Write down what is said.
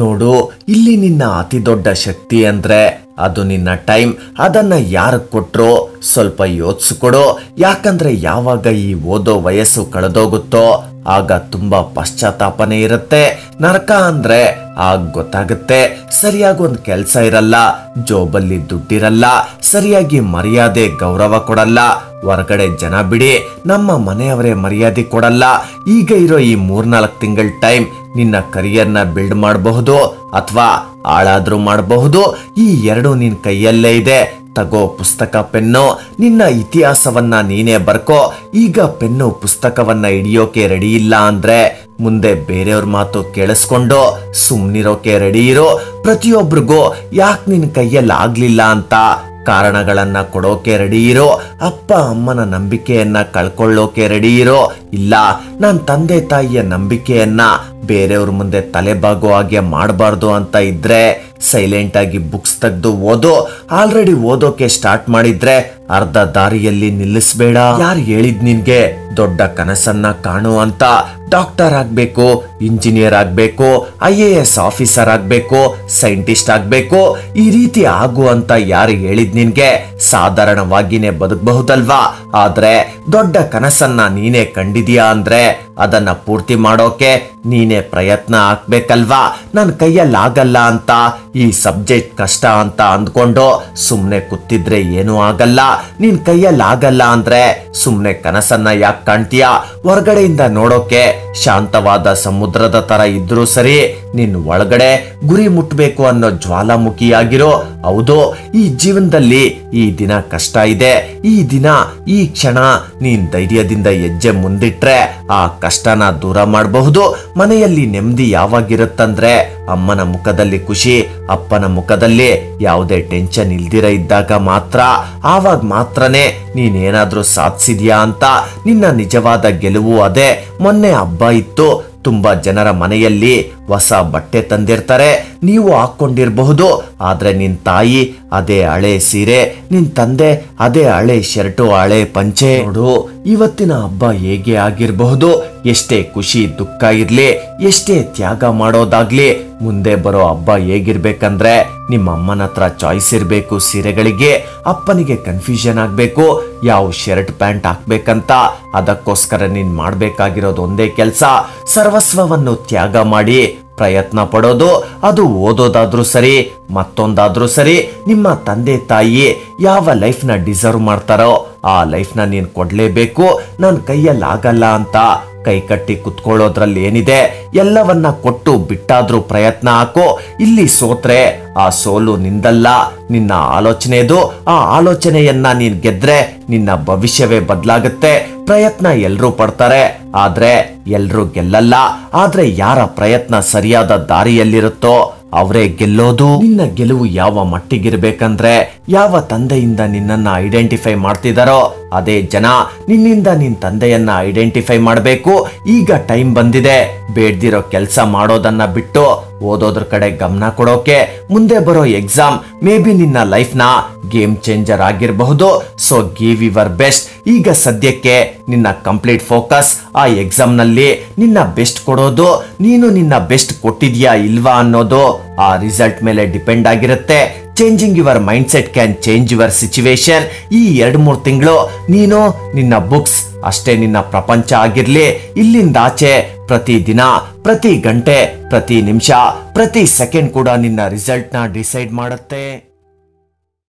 ನೋಡು ಇಲ್ಲಿ ನಿನ್ನ ಅತಿ ದೊಡ್ಡ ಶಕ್ತಿ ಅಂದ್ರೆ ಅದು ನಿನ್ನ ಟೈಮ್ ಅದನ್ನ ಯಾರು ಕೊಟ್ರೋ ಸ್ವಲ್ಪ ಯೋಚಿಸ್ಕೊಡು ಯಾಕಂದ್ರೆ ಯಾವಾಗ ಈ ಓದೋ ವಯಸ್ಸು ಕಳೆದೋಗುತ್ತೋ ಆಗ ತುಂಬಾ ಪಶ್ಚಾತ್ತಾಪನೆ ಇರುತ್ತೆ ನರಕ ಅಂದ್ರೆ ಆಗ ಗೊತ್ತಾಗುತ್ತೆ ಸರಿಯಾಗಿ ಒಂದು ಕೆಲಸ ಇರಲ್ಲ ಜೋಬಲ್ಲಿ ದುಡ್ಡಿರಲ್ಲ ಸರಿಯಾಗಿ ಮರ್ಯಾದೆ ಗೌರವ ಕೊಡಲ್ಲ ಹೊರಗಡೆ ಜನ ಬಿಡಿ ನಮ್ಮ ಮನೆಯವರೇ ಮರ್ಯಾದೆ ಕೊಡಲ್ಲ ಈಗ ಇರೋ ಈ ಮೂರ್ನಾಲ್ಕು ತಿಂಗಳ ಟೈಮ್ ನಿನ್ನ ಕರಿಯರ್ನ ಬಿಲ್ಡ್ ಮಾಡಬಹುದು ಅಥವಾ ಹಾಳಾದ್ರೂ ಮಾಡಬಹುದು ಈ ಎರಡು ನಿನ್ ಕೈಯಲ್ಲೇ ಇದೆ ತಗೋ ಪುಸ್ತಕ ಪೆನ್ನು ನಿನ್ನ ಇತಿಹಾಸವನ್ನ ನೀನೇ ಬರ್ಕೋ ಈಗ ಪೆನ್ನು ಪುಸ್ತಕವನ್ನ ಹಿಡಿಯೋಕೆ ರೆಡಿ ಇಲ್ಲ ಅಂದ್ರೆ ಮುಂದೆ ಬೇರೆಯವ್ರ ಮಾತು ಕೇಳಿಸ್ಕೊಂಡು ಸುಮ್ನಿರೋಕೆ ರೆಡಿ ಇರೋ ಪ್ರತಿಯೊಬ್ರಿಗೂ ಯಾಕೆ ನಿನ್ ಕೈಯಲ್ಲಿ ಆಗ್ಲಿಲ್ಲ ಅಂತ ಕಾರಣಗಳನ್ನ ಕೊಡೋಕೆ ರೆಡಿ ಇರೋ ಅಪ್ಪ ಅಮ್ಮನ ನಂಬಿಕೆಯನ್ನ ಕಳ್ಕೊಳ್ಳೋಕೆ ರೆಡಿ ಇರೋ ಇಲ್ಲ ನಾನ್ ತಂದೆ ತಾಯಿಯ ನಂಬಿಕೆಯನ್ನ ಬೇರೆಯವ್ರ ಮುಂದೆ ತಲೆಬಾಗೋ ಹಾಗೆ ಮಾಡಬಾರ್ದು ಅಂತ ಇದ್ರೆ ಸೈಲೆಂಟ್ ಆಗಿ ಬುಕ್ಸ್ ತೆಗೆದು ಓದು ಆಲ್ರೆಡಿ ಓದೋಕೆ ಸ್ಟಾರ್ಟ್ ಮಾಡಿದ್ರೆ ಅರ್ಧ ದಾರಿಯಲ್ಲಿ ನಿಲ್ಲಿಸ್ಬೇಡ ಯಾರು ಹೇಳಿದ್ ನಿನ್ಗೆ ದೊಡ್ಡ ಕನಸನ್ನ ಕಾಣು ಅಂತ ಡಾಕ್ಟರ್ ಆಗ್ಬೇಕು ಇಂಜಿನಿಯರ್ ಆಗ್ಬೇಕು ಐ ಎ ಎಸ್ ಆಫೀಸರ್ ಆಗ್ಬೇಕು ಸೈಂಟಿಸ್ಟ್ ಆಗ್ಬೇಕು ಈ ರೀತಿ ಆಗು ಅಂತ ಯಾರು ಹೇಳಿದ್ ನಿನ್ಗೆ ಸಾಧಾರಣವಾಗಿನೇ ಬದುಕಬಹುದಲ್ವಾ ಆದ್ರೆ ದೊಡ್ಡ ಕನಸನ್ನ ನೀನೇ ಕಂಡಿದ್ಯಾ ಅಂದ್ರೆ ಅದನ್ನ ಪೂರ್ತಿ ಮಾಡೋಕೆ ನೀನೇ ಪ್ರಯತ್ನ ಹಾಕ್ಬೇಕಲ್ವಾ ನನ್ನ ಕೈಯಲ್ಲಿ ಆಗಲ್ಲ ಅಂತ ಈ ಸಬ್ಜೆಕ್ಟ್ ಕಷ್ಟ ಅಂತ ಅಂದ್ಕೊಂಡು ಸುಮ್ನೆ ಕೂತಿದ್ರೆ ಏನೂ ಆಗಲ್ಲ ನಿನ್ ಕೈಯಲ್ಲಿ ಆಗಲ್ಲ ಅಂದ್ರೆ ಸುಮ್ನೆ ಕನಸನ್ನ ಯಾಕೆ ಕಾಣ್ತೀಯ ಹೊರಗಡೆಯಿಂದ ನೋಡೋಕೆ ಶಾಂತವಾದ ಸಮುದ್ರದ ತರ ಇದ್ರೂ ಸರಿ ನಿನ್ ಒಳಗಡೆ ಗುರಿ ಮುಟ್ಬೇಕು ಅನ್ನೋ ಜ್ವಾಲಾಮುಖಿಯಾಗಿರೋ ಹೌದು ಈ ಜೀವನದಲ್ಲಿ ಈ ದಿನ ಕಷ್ಟ ಇದೆ ಈ ದಿನ ಈ ಕ್ಷಣ ನೀನ್ ಧೈರ್ಯದಿಂದ ಹೆಜ್ಜೆ ಮುಂದಿಟ್ರೆ ಆ ಕಷ್ಟನ ದೂರ ಮಾಡಬಹುದು ಮನೆಯಲ್ಲಿ ನೆಮ್ಮದಿ ಯಾವಾಗಿರುತ್ತಂದ್ರೆ ಅಮ್ಮನ ಮುಖದಲ್ಲಿ ಖುಷಿ ಅಪ್ಪನ ಮುಖದಲ್ಲಿ ಯಾವುದೇ ಟೆನ್ಷನ್ ಇಲ್ದಿರ ಇದ್ದಾಗ ಮಾತ್ರ ಆವಾಗ ಮಾತ್ರನೇ ನೀನೇನಾದ್ರೂ ಸಾಧಿಸಿದ್ಯಾ ಅಂತ ನಿನ್ನ ನಿಜವಾದ ಗೆಲುವು ಅದೇ ಮೊನ್ನೆ ಹಬ್ಬ ಇತ್ತು ತುಂಬಾ ಜನರ ಮನೆಯಲ್ಲಿ ಹೊಸ ಬಟ್ಟೆ ತಂದಿರ್ತಾರೆ ನೀವು ಹಾಕೊಂಡಿರಬಹುದು ಆದ್ರೆ ನಿನ್ ತಾಯಿ ಅದೇ ಹಳೆ ಸೀರೆ ನಿನ್ ತಂದೆ ಅದೇ ಹಳೆ ಶರ್ಟು ಹಳೆ ಪಂಚೆ ನೋಡು ಇವತ್ತಿನ ಹಬ್ಬ ಹೇಗೆ ಆಗಿರಬಹುದು ಎಷ್ಟೇ ಖುಷಿ ದುಃಖ ಇರ್ಲಿ ಎಷ್ಟೇ ತ್ಯಾಗ ಮಾಡೋದಾಗ್ಲಿ ಮುಂದೆ ಬರೋ ಹಬ್ಬ ಹೇಗಿರ್ಬೇಕಂದ್ರೆ ನಿಮ್ಮ ಅಮ್ಮನ ಹತ್ರ ಚಾಯ್ಸ್ ಇರಬೇಕು ಸೀರೆಗಳಿಗೆ ಅಪ್ಪನಿಗೆ ಕನ್ಫ್ಯೂಷನ್ ಆಗ್ಬೇಕು ಯಾವ ಶರ್ಟ್ ಪ್ಯಾಂಟ್ ಹಾಕ್ಬೇಕಂತ ಅದಕ್ಕೋಸ್ಕರ ನೀನ್ ಮಾಡ್ಬೇಕಾಗಿರೋದು ಒಂದೇ ಕೆಲಸ ಸರ್ವಸ್ವವನ್ನು ತ್ಯಾಗ ಮಾಡಿ ಪ್ರಯತ್ನ ಪಡೋದು ಅದು ಓದೋದಾದ್ರೂ ಸರಿ ಮತ್ತೊಂದಾದ್ರೂ ಸರಿ ನಿಮ್ಮ ತಂದೆ ತಾಯಿ ಯಾವ ಲೈಫ್ನ ಡಿಸರ್ವ್ ಮಾಡ್ತಾರೋ ಆ ಲೈಫ್ನ ನೀನ್ ಕೊಡ್ಲೇಬೇಕು ನನ್ನ ಕೈಯಲ್ಲಿ ಆಗಲ್ಲ ಅಂತ ಕೈ ಕಟ್ಟಿ ಕುತ್ಕೊಳ್ಳೋದ್ರಲ್ಲಿ ಏನಿದೆ ಎಲ್ಲವನ್ನ ಕೊಟ್ಟು ಬಿಟ್ಟಾದ್ರೂ ಪ್ರಯತ್ನ ಹಾಕು ಇಲ್ಲಿ ಸೋತ್ರೆ ಆ ಸೋಲು ನಿಂದಲ್ಲ ನಿನ್ನ ಆಲೋಚನೆದು ಆ ಆಲೋಚನೆಯನ್ನ ನೀನ್ ಗೆದ್ರೆ ನಿನ್ನ ಭವಿಷ್ಯವೇ ಬದಲಾಗುತ್ತೆ ಪ್ರಯತ್ನ ಎಲ್ರೂ ಪಡ್ತಾರೆ ಆದ್ರೆ ಎಲ್ರೂ ಗೆಲ್ಲಲ್ಲ ಆದ್ರೆ ಯಾರ ಪ್ರಯತ್ನ ಸರಿಯಾದ ದಾರಿಯಲ್ಲಿರುತ್ತೋ ಅವರೇ ಗೆಲ್ಲೋದು ನಿನ್ನ ಗೆಲುವು ಯಾವ ಮಟ್ಟಿಗಿರ್ಬೇಕಂದ್ರೆ ಯಾವ ತಂದೆಯಿಂದ ನಿನ್ನನ್ನ ಐಡೆಂಟಿಫೈ ಮಾಡ್ತಿದಾರೋ ಅದೇ ಜನ ನಿನ್ನಿಂದ ನಿನ್ ತಂದೆಯನ್ನ ಐಡೆಂಟಿಫೈ ಮಾಡಬೇಕು ಈಗ ಟೈಮ್ ಬಂದಿದೆ ಬೇಡ್ದಿರೋ ಕೆಲಸ ಮಾಡೋದನ್ನ ಬಿಟ್ಟು ಓದೋದ್ರ ಕಡೆ ಗಮನ ಕೊಡೋಕೆ ಮುಂದೆ ಬರೋ ಎಕ್ಸಾಮ್ ಮೇ ಬಿ ನಿನ್ನ ಲೈಫ್ನ ಗೇಮ್ ಚೇಂಜರ್ ಆಗಿರಬಹುದು ಸೊ ಗಿವ್ ಯುವರ್ ಬೆಸ್ಟ್ ಈಗ ಸದ್ಯಕ್ಕೆ ನಿನ್ನ ಕಂಪ್ಲೀಟ್ ಫೋಕಸ್ ಆ ಎಕ್ಸಾಮ್ ನಲ್ಲಿ ನಿನ್ನ ಬೆಸ್ಟ್ ಕೊಡೋದು ನೀನು ನಿನ್ನ ಬೆಸ್ಟ್ ಕೊಟ್ಟಿದ್ಯಾ ಇಲ್ವಾ ಅನ್ನೋದು ಆ ರಿಸಲ್ಟ್ ಮೇಲೆ ಡಿಪೆಂಡ್ ಆಗಿರುತ್ತೆ changing your mindset can change your situation ಈ ಎರಡು ಮೂರು ತಿಂಗಳು ನೀನು ನಿನ್ನ ಬುಕ್ಸ್ ಅಷ್ಟೇ ನಿನ್ನ ಪ್ರಪಂಚ ಆಗಿರ್ಲಿ ಇಲ್ಲಿಂದ ಆಚೆ ಪ್ರತಿ ದಿನ ಪ್ರತಿ ಗಂಟೆ ಪ್ರತಿ ನಿಮಿಷ ಪ್ರತಿ ಸೆಕೆಂಡ್ ಕೂಡ ನಿನ್ನ ರಿಸಲ್ಟ್ನ ಡಿಸೈಡ್ ಮಾಡುತ್ತೆ